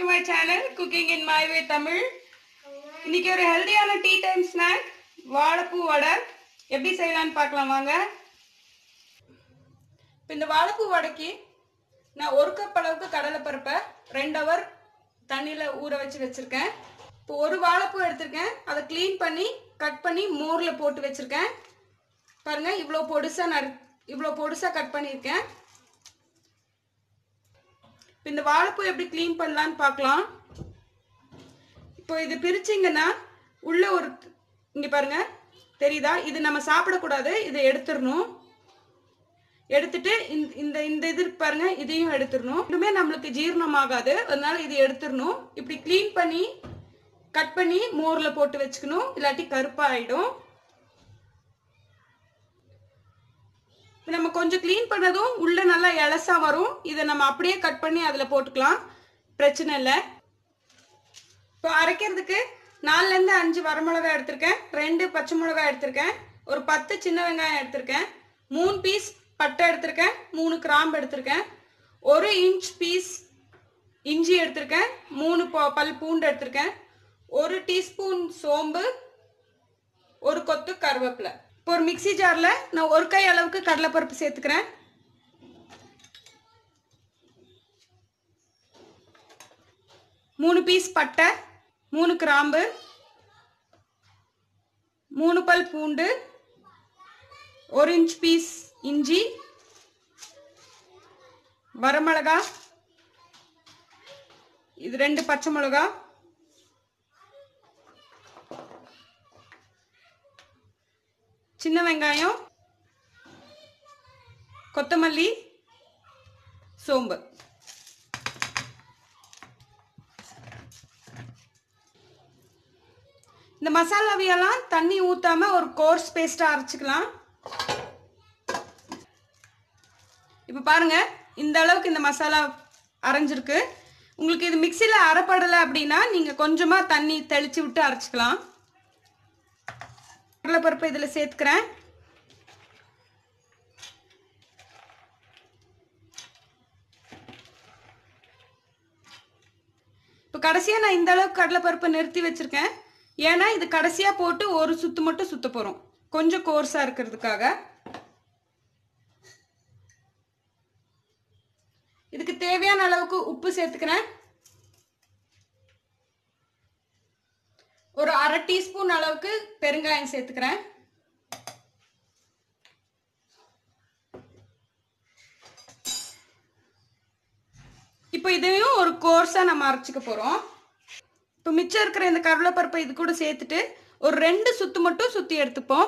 to my channel cooking in my way Tamil இன்னைக்கு ஒரு ஹெல்தியான டீ டைம் ஸ்நாக் வாழைப்பூ வடை எப்படி செய்யலாம்னு பார்க்கலாம் வாங்க இப்போ இந்த வாழைப்பூ வடைக்கு நான் ஒரு கப் அளவுக்கு கடலைப்பருப்பை ரெண்டு ஹவர் தண்ணியில் ஊற வச்சு வச்சுருக்கேன் இப்போ ஒரு வாழைப்பூ எடுத்திருக்கேன் அதை க்ளீன் பண்ணி கட் பண்ணி மோரில் போட்டு வச்சுருக்கேன் பாருங்கள் இவ்வளோ பொடுசாக நறு இவ்வளோ பொடுசாக கட் பண்ணியிருக்கேன் இப்போ இந்த வாழைப்பூ எப்படி க்ளீன் பண்ணலான்னு பார்க்கலாம் இப்போ இது பிரிச்சிங்கன்னா உள்ள ஒரு இங்கே பாருங்க தெரியுதா இது நம்ம சாப்பிடக்கூடாது இதை எடுத்துடணும் எடுத்துட்டு இந்த- இந்த இந்த இது இருக்கு பாருங்க இதையும் எடுத்துடணும் இன்னுமே நம்மளுக்கு ஜீரணம் ஆகாது அதனால இது எடுத்துடணும் இப்படி க்ளீன் பண்ணி கட் பண்ணி மோரில் போட்டு வச்சுக்கணும் இல்லாட்டி கருப்பாயிடும் இப்ப நம்ம கொஞ்சம் க்ளீன் பண்ணதும் உள்ள நல்லா இலசா வரும் இதை நம்ம அப்படியே கட் பண்ணி அதில் போட்டுக்கலாம் பிரச்சனை இல்லை இப்போ அரைக்கிறதுக்கு நாலுலேருந்து அஞ்சு வரமிளகாய் எடுத்திருக்கேன் ரெண்டு பச்சை மிளகாய் எடுத்திருக்கேன் ஒரு பத்து சின்ன வெங்காயம் எடுத்திருக்கேன் மூணு பீஸ் பட்டை எடுத்திருக்கேன் மூணு கிராம்பு எடுத்திருக்கேன் ஒரு இன்ச் பீஸ் இஞ்சி எடுத்திருக்கேன் மூணு ப- பல் பூண்டு எடுத்திருக்கேன் ஒரு டீஸ்பூன் சோம்பு ஒரு கொத்து கருவேப்பிலை இப்போ ஒரு மிக்ஸி ஜாரில் நான் ஒரு கை அளவுக்கு கடலைப்பருப்பு சேர்த்துக்கிறேன் மூணு பீஸ் பட்டை மூணு கிராம்பு மூணு பல் பூண்டு ஒரு இன்ச் பீஸ் இஞ்சி வரமிளகா இது ரெண்டு பச்சை மிளகா சின்ன வெங்காயம் கொத்தமல்லி சோம்பு இந்த மசாலாவையெல்லாம் தண்ணி ஊத்தாம ஒரு கோர்ஸ் பேஸ்டா அரைச்சிக்கலாம் இப்போ பாருங்க இந்த அளவுக்கு இந்த மசாலா அரைஞ்சிருக்கு உங்களுக்கு இது மிக்சியில் அரைப்படலை அப்படின்னா நீங்கள் கொஞ்சமாக தண்ணி தெளித்து விட்டு அரைச்சிக்கலாம் கடலைப்பருப்பு இதில் சேர்த்துக்கிறேன் இப்போ கடைசியாக நான் இந்த அளவுக்கு கடலைப்பருப்பை நிறுத்தி வச்சுருக்கேன் ஏன்னா இது கடைசியாக போட்டு ஒரு சுத்து மட்டும் சுத்த போகிறோம் கொஞ்சம் கோர்ஸாக இருக்கிறதுக்காக இதுக்கு தேவையான அளவுக்கு உப்பு சேர்த்துக்கிறேன் ஒரு அரை டீஸ்பூன் அளவுக்கு பெருங்காயம் சேர்த்துக்கிறேன் இப்போ இதையும் ஒரு கோர்ஸாக நம்ம அரைச்சிக்க போகிறோம் இப்போ மிச்சம் இருக்கிற இந்த கடலைப்பருப்பை இது கூட சேர்த்துட்டு ஒரு ரெண்டு சுத்து மட்டும் சுற்றி எடுத்துப்போம்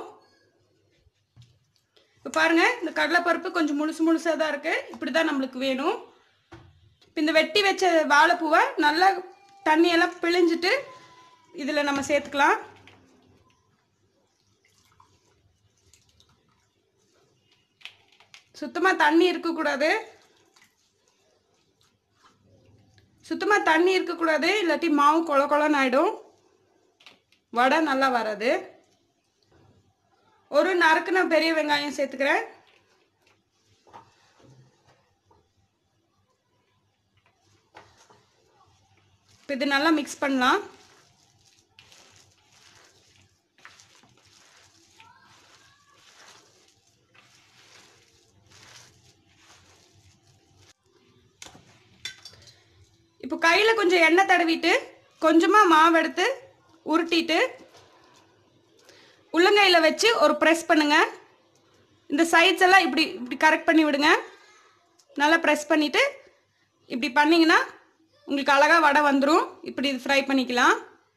இப்போ பாருங்க இந்த கடலைப்பருப்பு கொஞ்சம் முழுசு முழுசாக தான் இருக்கு இப்படி தான் நம்மளுக்கு வேணும் இப்போ இந்த வெட்டி வச்ச வாழைப்பூவை நல்லா தண்ணியெல்லாம் பிழிஞ்சிட்டு இதில் நம்ம சேர்த்துக்கலாம் சுத்தமாக தண்ணி இருக்கக்கூடாது சுத்தமாக தண்ணி இருக்கக்கூடாது இல்லாட்டி மாவு கொல கொலன்னு ஆகிடும் வடை நல்லா வராது ஒரு நறுக்குன பெரிய வெங்காயம் சேர்த்துக்கிறேன் இப்போ இது நல்லா மிக்ஸ் பண்ணலாம் இப்போ கையில் கொஞ்சம் எண்ணெய் தடவிட்டு கொஞ்சமாக மாவு எடுத்து உருட்டிட்டு உள்ளங்கையில் வச்சு ஒரு ப்ரெஸ் பண்ணுங்க இந்த சைட்ஸ் எல்லாம் இப்படி இப்படி கரெக்ட் பண்ணி விடுங்க நல்லா ப்ரெஸ் பண்ணிவிட்டு இப்படி பண்ணிங்கன்னா உங்களுக்கு அழகாக வடை வந்துடும் இப்படி இது ஃப்ரை பண்ணிக்கலாம்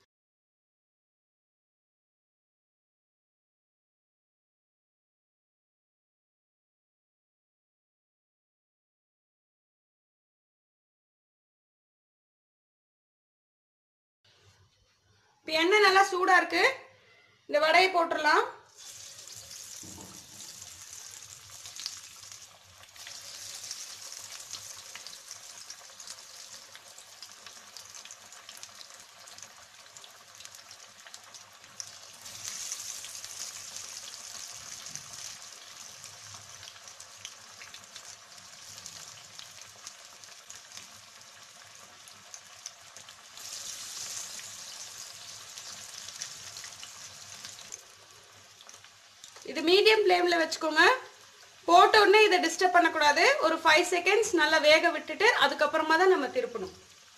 இப்போ எண்ணெய் நல்லா சூடாக இருக்கு இந்த வடையை போட்டுடலாம் இது மீடியம் ஃப்ளேமில் வச்சுக்கோங்க போட்ட உடனே இதை டிஸ்டர்ப் பண்ணக்கூடாது ஒரு ஃபைவ் செகண்ட்ஸ் நல்லா வேக விட்டுட்டு அதுக்கப்புறமா தான் நம்ம திருப்பணும்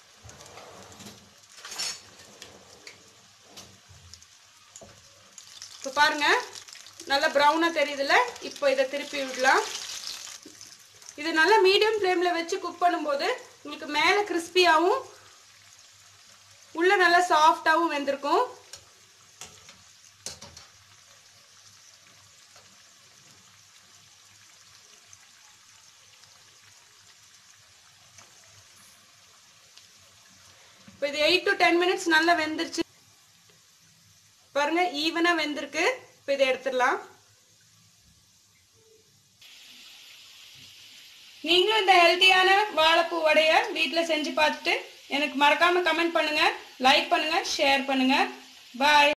இப்போ பாருங்க நல்லா ப்ரௌனாக தெரியுதுல்ல இப்போ இதை திருப்பி விடலாம் இது நல்லா மீடியம் ஃப்ளேமில் வச்சு குக் பண்ணும்போது உங்களுக்கு மேலே கிறிஸ்பியாகவும் உள்ள நல்லா சாஃப்டாகவும் வெந்திருக்கும் இப்போ இது எயிட் டு டென் மினிட்ஸ் நல்லா வெந்துருச்சு பாருங்க ஈவனா வெந்திருக்கு இப்போ இதை எடுத்துடலாம் நீங்களும் இந்த ஹெல்த்தியான வாழைப்பூ வடைய வீட்டில் செஞ்சு பார்த்துட்டு எனக்கு மறக்காம கமெண்ட் பண்ணுங்க லைக் பண்ணுங்க ஷேர் பண்ணுங்க பாய்